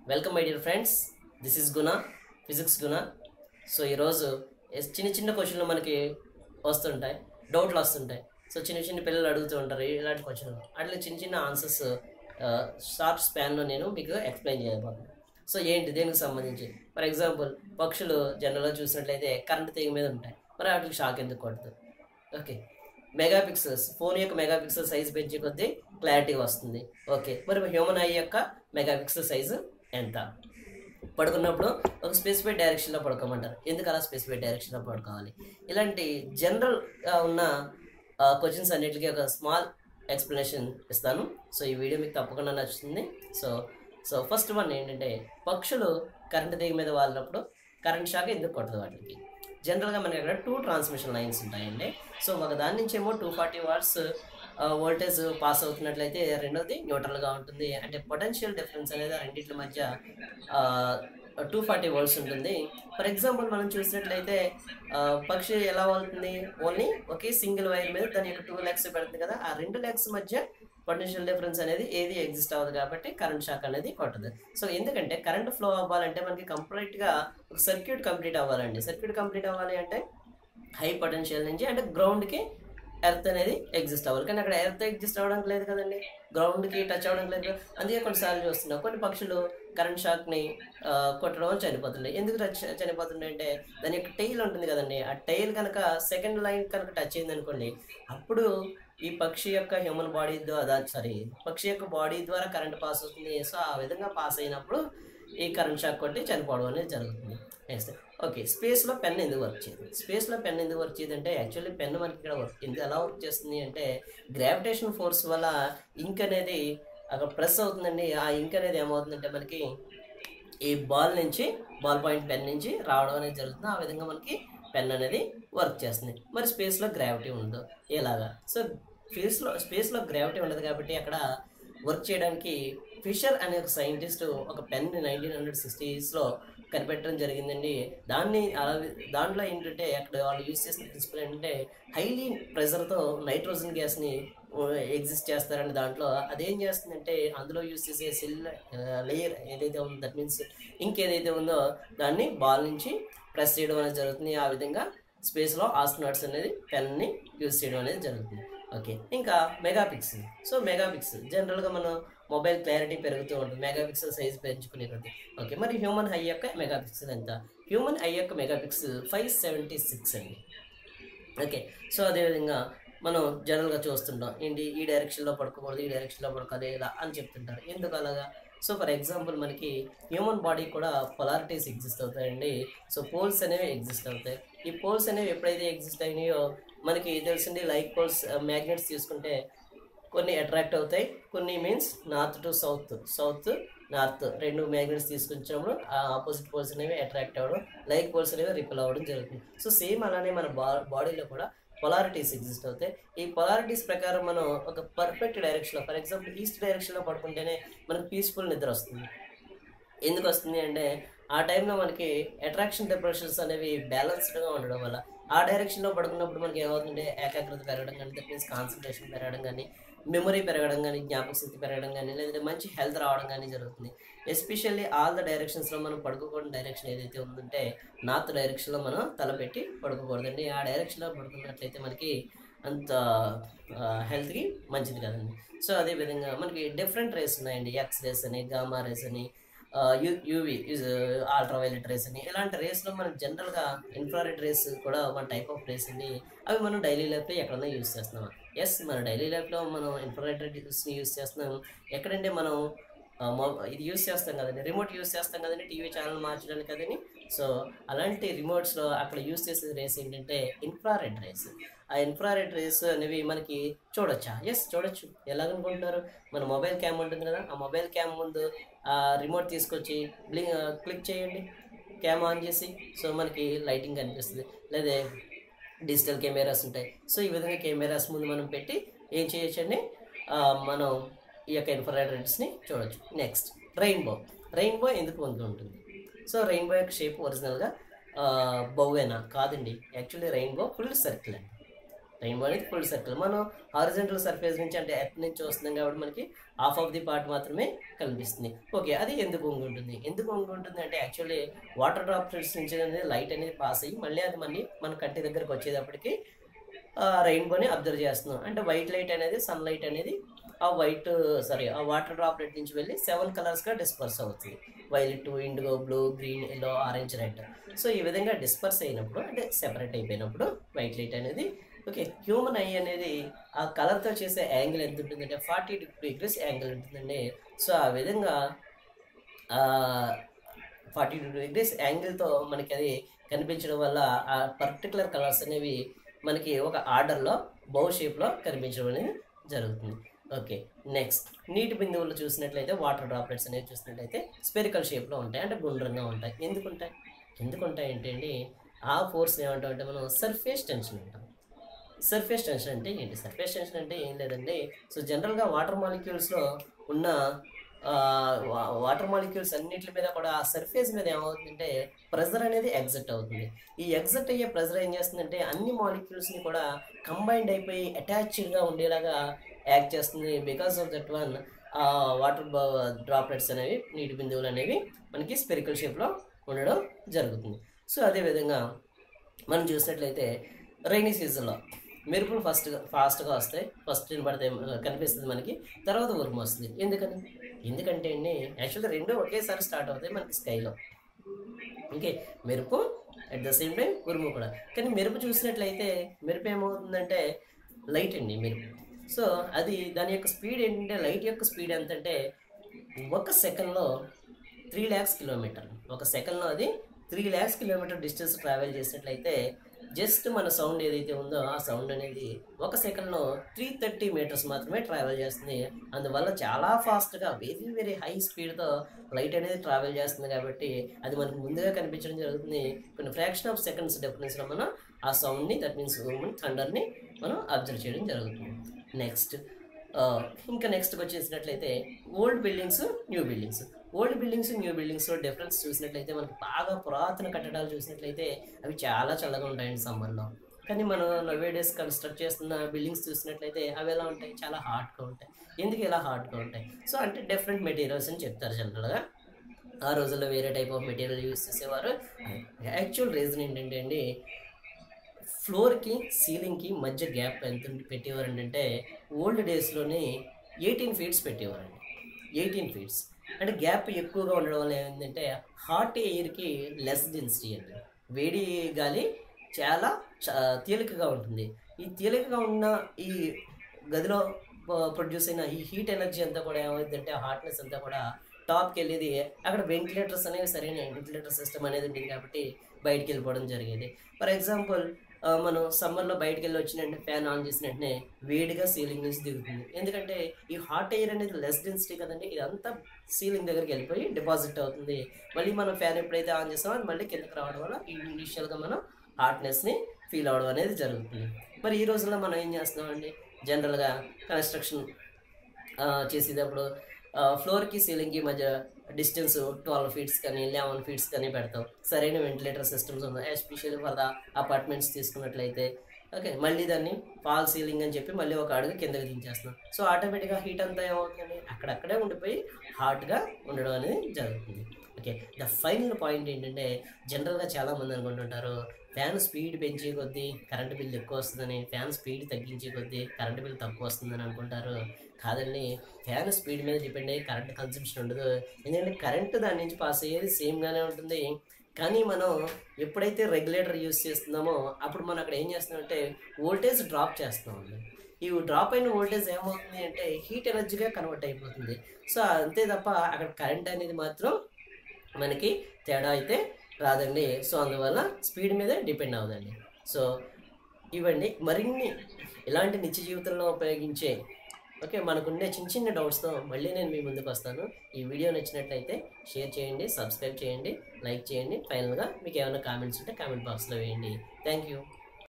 Welcome my dear friends this is Guna physics Guna so ఈరోజు ఎస్- చిన్న చిన్న క్వశ్చన్లు మనకి వస్తుంటాయి డౌట్లు వస్తుంటాయి సో చిన్న చిన్న పిల్లలు అడుగుతూ ఉంటారు ఇలాంటి క్వశ్చన్లు అట్లా చిన్న చిన్న ఆన్సర్స్ షార్ట్ స్పాన్లో నేను మీకు ఎక్స్ప్లెయిన్ చేయబోతున్నాను సో ఏంటి దేనికి సంబంధించి ఫర్ ఎగ్జాంపుల్ పక్షులు జనరల్గా చూసినట్లయితే కరెంట్ తీగ మీద ఉంటాయి మరి వాటికి షాక్ ఎందుకు కొడుతుంది ఓకే మెగా పిక్సెల్స్ ఫోన్ యొక్క మెగా పిక్సెల్ సైజ్ పెంచే కొద్దీ క్లారిటీ వస్తుంది ఓకే మరి హ్యూమన్ ఐ యొక్క మెగా పిక్సెల్ సైజు ఎంత పడుకున్నప్పుడు ఒక స్పెసిఫిక్ డైరెక్షన్లో పడుకోమంటారు ఎందుకు అలా స్పెసిఫిక్ డైరెక్షన్లో పడుకోవాలి ఇలాంటి జనరల్గా ఉన్న క్వశ్చన్స్ అన్నిటికీ ఒక స్మాల్ ఎక్స్ప్లెనేషన్ ఇస్తాను సో ఈ వీడియో మీకు తప్పకుండా నచ్చుతుంది సో సో ఫస్ట్ వన్ ఏంటంటే పక్షులు కరెంట్ తీగ మీద వాలినప్పుడు కరెంట్ షాక్ ఎందుకు కొట్టదు వాటికి జనరల్గా మనకి అక్కడ టూ ట్రాన్స్మిషన్ లైన్స్ ఉంటాయండి సో ఒక దాని నుంచి ఏమో two forty watts voltage pass అవుతున్నట్లయితే రెండోది న్యూట్రల్గా ఉంటుంది అంటే పొటెన్షియల్ డిఫరెన్స్ అనేది ఆ రెండింటి మధ్య టూ ఫార్టీ వోల్ట్స్ ఉంటుంది ఫర్ ఎగ్జాంపుల్ మనం చూసినట్లయితే ఆ, పక్షి ఎలా వాళ్తుంది ఓన్లీ ఒకే సింగిల్ వైర్ మీద దాని యొక్క టూ లెగ్స్ పెడుతుంది కదా ఆ రెండు లెగ్స్ మధ్య పొటెన్షియల్ డిఫరెన్స్ అనేది ఏది ఎగ్జిస్ట్ అవ్వదు కాబట్టి కరెంట్ షాక్ అనేది కొట్టదు సో ఎందుకంటే కరెంట్ ఫ్లో అవ్వాలంటే మనకి కంప్లీట్గా ఒక సర్క్యూట్ కంప్లీట్ అవ్వాలండి సర్క్యూట్ కంప్లీట్ అవ్వాలి అంటే హై పొటెన్షియల్ నుంచి అంటే గ్రౌండ్కి ఎర్త్ అనేది ఎగ్జిస్ట్ అవ్వాలి కానీ అక్కడ ఎర్త్ ఎగ్జిస్ట్ అవ్వడానికి లేదు కదండి గ్రౌండ్కి టచ్ అవ్వడానికి లేదు కదా. అందుకే కొన్నిసార్లు చూస్తున్నాం కొన్ని పక్షులు కరెంట్ షాక్ని కొట్టడం వల్ల చనిపోతున్నాయి ఎందుకు టచ్ చనిపోతున్నాయి అంటే దాని యొక్క టైల్ ఉంటుంది కదండి ఆ టైల్ కనుక సెకండ్ లైన్ కనుక టచ్ అయింది అనుకోండి అప్పుడు ఈ పక్షి యొక్క హ్యూమన్ బాడీ ద్వారా సారీ పక్షి యొక్క బాడీ ద్వారా కరెంట్ పాస్ అవుతుంది సో ఆ విధంగా పాస్ అయినప్పుడు ఈ కరెంట్ షాక్ కొట్టి చనిపోవడం అనేది జరుగుతుంది నెక్స్ట్ ఓకే స్పేస్లో పెన్ ఎందుకు వర్క్ చేయదు స్పేస్లో పెన్ ఎందుకు వర్క్ చేయదు అంటే యాక్చువల్లీ పెన్ మనకి ఇక్కడ వర్క్ ఎందుకు ఎలా వర్క్ చేస్తుంది అంటే గ్రావిటేషన్ ఫోర్స్ వల్ల ఇంక్ అనేది అక్కడ ప్రెస్ అవుతుందండి ఆ ఇంక్ అనేది ఏమవుతుందంటే మనకి ఈ బాల్ నుంచి బాల్ పాయింట్ పెన్ నుంచి రావడం అనేది జరుగుతుంది ఆ విధంగా మనకి పెన్ అనేది వర్క్ చేస్తుంది మరి స్పేస్లో గ్రావిటీ ఉండదు ఎలాగా సో స్పేస్లో స్పేస్లో గ్రావిటీ ఉండదు కాబట్టి అక్కడ వర్క్ చేయడానికి ఫిషర్ అనే ఒక సైంటిస్ట్ ఒక పెన్ నైన్టీన్ హండ్రెడ్ సిక్స్టీస్లో కనిపెట్టడం జరిగిందండి దాన్ని అలా దాంట్లో ఏంటంటే అక్కడ వాళ్ళు యూజ్ చేసిన ప్రిన్సిపల్ ఏంటంటే హైలీ ప్రెషర్తో నైట్రోజన్ గ్యాస్ని ఎగ్జిస్ట్ చేస్తారండి దాంట్లో అదేం చేస్తుందంటే అందులో యూజ్ చేసే సెల్ లేయర్ ఏదైతే ఉందో దట్ మీన్స్ ఇంకేదైతే ఉందో దాన్ని బాల్ నుంచి ప్రెస్ చేయడం అనేది జరుగుతుంది ఆ విధంగా స్పేస్లో ఆస్ట్రోనాట్స్ అనేది పెన్ని యూజ్ చేయడం అనేది జరుగుతుంది ఓకే ఇంకా mega pixel so mega pixel జనరల్గా మనం మొబైల్ క్లారిటీ పెరుగుతూ ఉంటుంది మెగా పిక్సెల్ సైజ్ పెంచుకునే కొద్దీ ఓకే మరి హ్యూమన్ ఐ యొక్క మెగా పిక్సెల్ ఎంత హ్యూమన్ ఐ యొక్క mega pixel five seventy six అండి ఓకే సో అదేవిధంగా మనం జనరల్గా చూస్తుంటాం ఏంటి ఈ డైరెక్షన్లో పడుకోకూడదు ఈ డైరెక్షన్లో పడుకోవాలి ఇలా అని చెప్తుంటారు ఎందుకు అలాగా సో ఫర్ ఎగ్జాంపుల్ మనకి హ్యూమన్ బాడీ కూడా పొలారిటీస్ ఎగ్జిస్ట్ అవుతాయండి సో పోల్స్ అనేవి ఎగ్జిస్ట్ అవుతాయి ఈ పోల్స్ అనేవి ఎప్పుడైతే ఎగ్జిస్ట్ అయినాయో మనకి తెలిసింది లైక్ పోల్స్ మ్యాగ్నెట్స్ తీసుకుంటే కొన్ని అట్రాక్ట్ అవుతాయి కొన్ని means north to south south north రెండు మ్యాగ్నెట్స్ తీసుకొచ్చినప్పుడు ఆ ఆపోజిట్ పోల్స్ అనేవి అట్రాక్ట్ అవ్వడం లైక్ పోల్స్ అనేవి రిపెల్ అవ్వడం జరుగుతుంది సో సేమ్ అలానే మన బా బాడీలో కూడా పొలారిటీస్ ఎగ్జిస్ట్ అవుతాయి ఈ పొలారిటీస్ ప్రకారం మనం ఒక పర్ఫెక్ట్ డైరెక్షన్లో ఫర్ ఎగ్జాంపుల్ ఈస్ట్ డైరెక్షన్లో పడుకుంటేనే మనకు పీస్ఫుల్ నిద్ర వస్తుంది ఎందుకు వస్తుంది అంటే ఆ టైంలో మనకి అట్రాక్షన్ టెంపరేచర్స్ అనేవి బ్యాలెన్స్డ్గా ఉండడం వల్ల ఆ డైరెక్షన్లో పడుకున్నప్పుడు మనకి ఏమవుతుందంటే ఏకాగ్రత పెరగడం కానీ దట్ మీన్స్ కాన్సన్ట్రేషన్ పెరగడం కానీ మెమరీ పెరగడం కానీ జ్ఞాపక శక్తి పెరగడం కానీ లేదంటే మంచి హెల్త్ రావడం కానీ జరుగుతుంది ఎస్పెషల్లీ ఆల్ ద డైరెక్షన్స్లో మనం పడుకోకూడని డైరెక్షన్ ఏదైతే ఉందంటే నార్త్ డైరెక్షన్లో మనం తలపెట్టి పడుకోకూడదండి ఆ డైరెక్షన్లో పడుకున్నట్లయితే మనకి అంత హెల్త్కి మంచిది కదండి సో అదేవిధంగా మనకి డిఫరెంట్ రేస్ ఉన్నాయండి ఎక్స్ రేస్ అని గామా రేస్ అని యూ యూవి అల్ట్రావైలెట్ రేస్ అని ఇలాంటి రేస్లో మనం జనరల్గా ఇన్ఫ్రారెడ్ రేస్ కూడా వన్ టైప్ ఆఫ్ రేస్ అండి అవి మనం డైలీ లైఫ్లో ఎక్కడైనా యూస్ చేస్తున్నాం ఎస్ మన డైలీ లైఫ్లో మనం ఇన్ఫ్రారెడ్ రేస్ని యూస్ చేస్తున్నాం ఎక్కడంటే మనం ఆ, మొ- ఇది యూస్ చేస్తాం కదండి రిమోట్ యూస్ చేస్తాం కదండి టీవీ ఛానల్ మార్చడానికి కదండి సో అలాంటి రిమోట్స్లో అక్కడ యూస్ చేసే రేస్ ఏంటంటే ఇన్ఫ్రారెడ్ రేస్ ఆ ఇన్ఫ్రారెడ్ రేస్ అనేవి మనకి చూడొచ్చా ఎస్ చూడొచ్చు ఎలాగనుకుంటున్నారు మన మొబైల్ క్యామ్ ఉంటుంది కదా ఆ మొబైల్ క్యామ్ ముందు ఆ రిమోట్ తీసుకొచ్చి బ్లింక్ క్లిక్ చేయండి క్యామ్ ఆన్ చేసి సో మనకి లైటింగ్ కనిపిస్తుంది లేదా డిజిటల్ కెమెరాస్ ఉంటాయి సో ఈ విధంగా కెమెరాస్ ముందు మనం పెట్టి ఏం చేయొచ్చండి ఆ, మనం ఈ యొక్క ఇన్ఫ్రారెడ్ రేట్స్ని చూడొచ్చు నెక్స్ట్ రెయిన్బో రెయిన్బో ఎందుకు వంతు ఉంటుంది సో రెయిన్బో యొక్క షేప్ ఒరిజినల్గా బౌవేనా కాదండి యాక్చువల్లీ రెయిన్బో ఫుల్ సర్కిల్ అండి రెయిన్బో అనేది ఫుల్ సర్కిల్ మనం హారిజెంటల్ సర్ఫేస్ నుంచి అంటే ఎర్త్ నుంచి వస్తున్నాం కాబట్టి మనకి హాఫ్ ఆఫ్ ది పార్ట్ మాత్రమే కనిపిస్తుంది ఓకే అది ఎందుకు వంగి ఉంటుంది ఎందుకు వంగి ఉంటుంది అంటే యాక్చువల్లీ వాటర్ డ్రాప్లెట్స్ నుంచి అనేది లైట్ అనేది పాస్ అయ్యి మళ్ళీ అది మళ్ళీ మన కంటి దగ్గరకు వచ్చేటప్పటికి రెయిన్బోని అబ్జర్వ్ చేస్తున్నాం అంటే వైట్ లైట్ అనేది సన్ లైట్ అనేది ఆ వైట్ సారీ ఆ వాటర్ డ్రాప్లెట్ నుంచి వెళ్ళి సెవెన్ కలర్స్గా డిస్పర్స్ అవుతుంది violet indigo blue green yellow orange red so ఈ విధంగా డిస్పర్స్ అయినప్పుడు అంటే సెపరేట్ అయిపోయినప్పుడు వైట్ లైట్ అనేది ఓకే హ్యూమన్ ఐ అనేది ఆ కలర్తో చేసే యాంగిల్ ఎంత ఉంటుందంటే ఫార్టీ డిగ్రీస్ యాంగిల్ ఉంటుందండి సో ఆ విధంగా ఫార్టీ టూ డిగ్రీస్ యాంగిల్తో మనకి అది కనిపించడం వల్ల ఆ పర్టికులర్ కలర్స్ అనేవి మనకి ఒక ఆర్డర్లో బౌ షేప్లో కనిపించడం అనేది జరుగుతుంది ఓకే నెక్స్ట్ నీటి బిందువులు చూసినట్లయితే వాటర్ డ్రాప్లెట్స్ అనేవి చూసినట్లయితే స్పెరికల్ షేప్లో ఉంటాయి అంటే గుండ్రంగా ఉంటాయి ఎందుకు ఉంటాయి ఎందుకు ఉంటాయి అంటే అండి ఆ ఫోర్స్ ఏమంటాం అంటే మనం సర్ఫేస్ టెన్షన్ అంటాం సర్ఫేస్ టెన్షన్ అంటే ఏంటి సర్ఫేస్ టెన్షన్ అంటే ఏం లేదండి సో జనరల్గా వాటర్ మాలిక్యూల్స్లో ఉన్న వాటర్ మాలిక్యూల్స్ అన్నిటి మీద కూడా ఆ సర్ఫేస్ మీద ఏమవుతుందంటే ప్రెజర్ అనేది ఎగ్జట్ అవుతుంది ఈ ఎగ్జట్ అయ్యే ప్రెజర్ ఏం చేస్తుందంటే అన్ని మాలిక్యూల్స్ని కూడా కంబైన్డ్ అయిపోయి అటాచ్డ్గా ఉండేలాగా యాక్ట్ చేస్తుంది because of that one water droplets అనేవి నీటి బిందువులు అనేవి మనకి స్పెరికల్ షేప్లో ఉండడం జరుగుతుంది సో అదేవిధంగా మనం చూసినట్లయితే రైనీ సీజన్లో మెరుపులు ఫస్ట్ ఫాస్ట్గా వస్తాయి ఫస్ట్ పడితే కనిపిస్తుంది మనకి తర్వాత ఉరుము వస్తుంది ఎందుకని ఎందుకంటే అండి యాక్చువల్గా రెండు ఒకేసారి స్టార్ట్ అవుతాయి మనకి స్కైలో ఓకే మెరుపు అట్ ద సేమ్ టైం ఉరుము కూడా కానీ మెరుపు చూసినట్లయితే మెరుపు ఏమవుతుందంటే లైట్ అండి మెరుపు సో అది దాని యొక్క స్పీడ్ ఏంటంటే లైట్ యొక్క స్పీడ్ ఎంత అంటే ఒక సెకండ్లో త్రీ ల్యాక్స్ కిలోమీటర్ ఒక సెకండ్లో అది three lakhs kilometre distance travel చేసినట్లయితే జస్ట్ మన సౌండ్ ఏదైతే ఉందో ఆ సౌండ్ అనేది ఒక సెకండ్లో త్రీ థర్టీ మీటర్స్ మాత్రమే ట్రావెల్ చేస్తుంది అందువల్ల చాలా ఫాస్ట్గా వెరీ వెరీ హై స్పీడ్తో లైట్ అనేది ట్రావెల్ చేస్తుంది కాబట్టి అది మనకు ముందుగా కనిపించడం జరుగుతుంది కొన్ని ఫ్రాక్షన్ ఆఫ్ సెకండ్స్ డిఫరెన్స్లో మనం ఆ సౌండ్ని దట్ మీన్స్ థండర్ని మనం అబ్జర్వ్ చేయడం జరుగుతుంది నెక్స్ట్ ఇంకా నెక్స్ట్కి వచ్చేసినట్లయితే old buildings new buildings old buildings new buildings difference చూసినట్లయితే మనకి బాగా పురాతన కట్టడాలు చూసినట్లయితే అవి చాలా చల్లగా ఉంటాయండి సమ్మర్లో కానీ మనం నవే డేస్ కన్స్ట్రక్ట్ చేస్తున్న బిల్డింగ్స్ చూసినట్లయితే అవి ఎలా ఉంటాయి చాలా హార్డ్గా ఉంటాయి ఎందుకు ఇలా హార్డ్గా ఉంటాయి సో అంటే డిఫరెంట్ మెటీరియల్స్ అని చెప్తారు జనరల్గా ఆ రోజుల్లో వేరే టైప్ ఆఫ్ మెటీరియల్ యూస్ చేసేవారు యాక్చువల్ రీజన్ ఏంటంటే అండి ఫ్లోర్కి సీలింగ్కి మధ్య గ్యాప్ ఎంత పెట్టేవారు అంటే ఓల్డ్ డేస్లోనే ఎయిటీన్ ఫీట్స్ పెట్టేవారండి ఎయిటీన్ ఫీట్స్ అంటే గ్యాప్ ఎక్కువగా ఉండడం వల్ల ఏంటంటే హాట్ ఎయిర్కి లెస్ డెన్సిటీ అండి వేడి గాలి చాలా చ- తేలికగా ఉంటుంది ఈ తేలికగా ఉన్న ఈ గదిలో ప్రొడ్యూస్ అయిన ఈ హీట్ ఎనర్జీ అంతా కూడా ఏమవుతుందంటే హాట్నెస్ అంతా కూడా టాప్కి వెళ్ళేది అక్కడ వెంటిలేటర్స్ అనేవి సరైన వెంటిలేటర్ సిస్టమ్ అనేది ఉంటుంది కాబట్టి బయటికి వెళ్ళిపోవడం జరిగేది ఫర్ ఎగ్జాంపుల్ మనం సమ్మర్లో బయటికి వెళ్ళి వచ్చిన ఫ్యాన్ ఆన్ చేసిన వెంటనే వేడిగా సీలింగ్ నుంచి దిగుతుంది ఎందుకంటే ఈ హాట్ ఎయిర్ అనేది లెస్ డెన్సిటీ కదండి ఇదంతా సీలింగ్ దగ్గరికి వెళ్ళిపోయి డిపాజిట్ అవుతుంది మళ్ళీ మనం ఫ్యాన్ ఎప్పుడైతే ఆన్ చేస్తామో అది మళ్ళీ కిందకి రావడం వల్ల ఇనిషియల్గా మనం హాట్నెస్ని ఫీల్ అవడం అనేది జరుగుతుంది మరి ఈ రోజుల్లో మనం ఏం చేస్తున్నామండి జనరల్గా కన్స్ట్రక్షన్ చేసేటప్పుడు ఫ్లోర్కి సీలింగ్కి మధ్య డిస్టెన్స్ ట్వెల్వ్ ఫీట్స్ కానీ లెవెన్ ఫీట్స్ కానీ పెడతాం సరైన వెంటిలేటర్ సిస్టమ్స్ ఉన్నాయి ఎస్పెషల్లీ ఫర్ ద అపార్ట్మెంట్స్ తీసుకున్నట్లయితే ఓకే మళ్ళీ దాన్ని ఫాల్ సీలింగ్ అని చెప్పి మళ్ళీ ఒక అడుగు కిందకి దించేస్తున్నాం సో ఆటోమేటిక్గా హీట్ అంతా ఏమవుతుంది అక్కడక్కడే ఉండిపోయి హాట్గా ఉండడం అనేది జరుగుతుంది ఓకే ద ఫైనల్ పాయింట్ ఏంటంటే జనరల్గా చాలామంది అనుకుంటుంటారు ఫ్యాన్ స్పీడ్ పెంచే కొద్దీ కరెంట్ బిల్ ఎక్కువ వస్తుందని ఫ్యాన్ స్పీడ్ తగ్గించే కొద్దీ కరెంట్ బిల్ తక్కువ వస్తుందని అనుకుంటారు కాదండి ఫ్యాన్ స్పీడ్ మీద డిపెండ్ అయ్యి కరెంట్ కన్సంప్షన్ ఉండదు ఎందుకంటే కరెంట్ దాని నుంచి పాస్ అయ్యేది సేమ్గానే ఉంటుంది కానీ మనం ఎప్పుడైతే రెగ్యులేటర్ యూస్ చేస్తున్నామో అప్పుడు మనం అక్కడ ఏం చేస్తున్నామంటే వోల్టేజ్ డ్రాప్ చేస్తామండి ఈ డ్రాప్ అయిన వోల్టేజ్ ఏమవుతుంది అంటే హీట్ ఎనర్జీగా కన్వర్ట్ అయిపోతుంది సో అంతే తప్ప అక్కడ కరెంట్ అనేది మాత్రం మనకి తేడా అయితే రాదండి సో అందువల్ల స్పీడ్ మీద డిపెండ్ అవ్వదండి సో ఇవ్వండి మరిన్ని ఇలాంటి నిత్య జీవితంలో ఉపయోగించే ఓకే మనకుండే చిన్న చిన్న డౌట్స్తో మళ్ళీ నేను మీ ముందుకు వస్తాను ఈ వీడియో నచ్చినట్లయితే షేర్ చేయండి సబ్స్క్రైబ్ చేయండి లైక్ చేయండి ఫైనల్గా మీకు ఏమైనా కామెంట్స్ ఉంటే కామెంట్ బాక్స్లో వేయండి థ్యాంక్ యూ